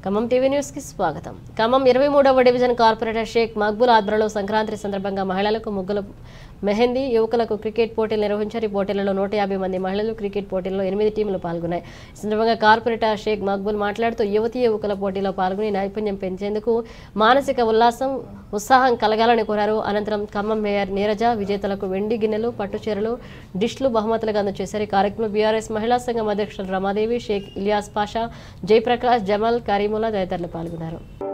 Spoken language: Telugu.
ఖమ్మం టీవీ న్యూస్ కి స్వాగతం ఖమ్మం ఇరవై మూడవ డివిజన్ కార్పొరేటర్ షేక్ మక్బూల్ ఆధ్వర్యంలో సంక్రాంతి సందర్భంగా మహిళలకు ముగ్గుల మెహందీ యువకులకు క్రికెట్ పోటీలు నిర్వహించారు ఈ పోటీలలో నూట యాభై మంది మహిళలు క్రికెట్ పోటీల్లో ఎనిమిది టీంలు పాల్గొన్నాయి ఈ సందర్భంగా కార్పొరేటర్ షేక్ మక్బూల్ మాట్లాడుతూ యువతీ యువకుల పోటీలో పాల్గొని నైపుణ్యం పెంచేందుకు మానసిక ఉల్లాసం ఉత్సాహం కలగాలని కోరారు అనంతరం ఖమ్మం మేయర్ నీరజ విజేతలకు వెండి గిన్నెలు పట్టు చీరలు డిష్లు బహుమతులుగా అందజేశారు ఈ కార్యక్రమంలో బీఆర్ఎస్ మహిళా సంఘం అధ్యక్షులు రమాదేవి షేక్ ఇలియాస్ పాషా జయప్రకాష్ జమల్ కరీముల్లా తదితరులు పాల్గొన్నారు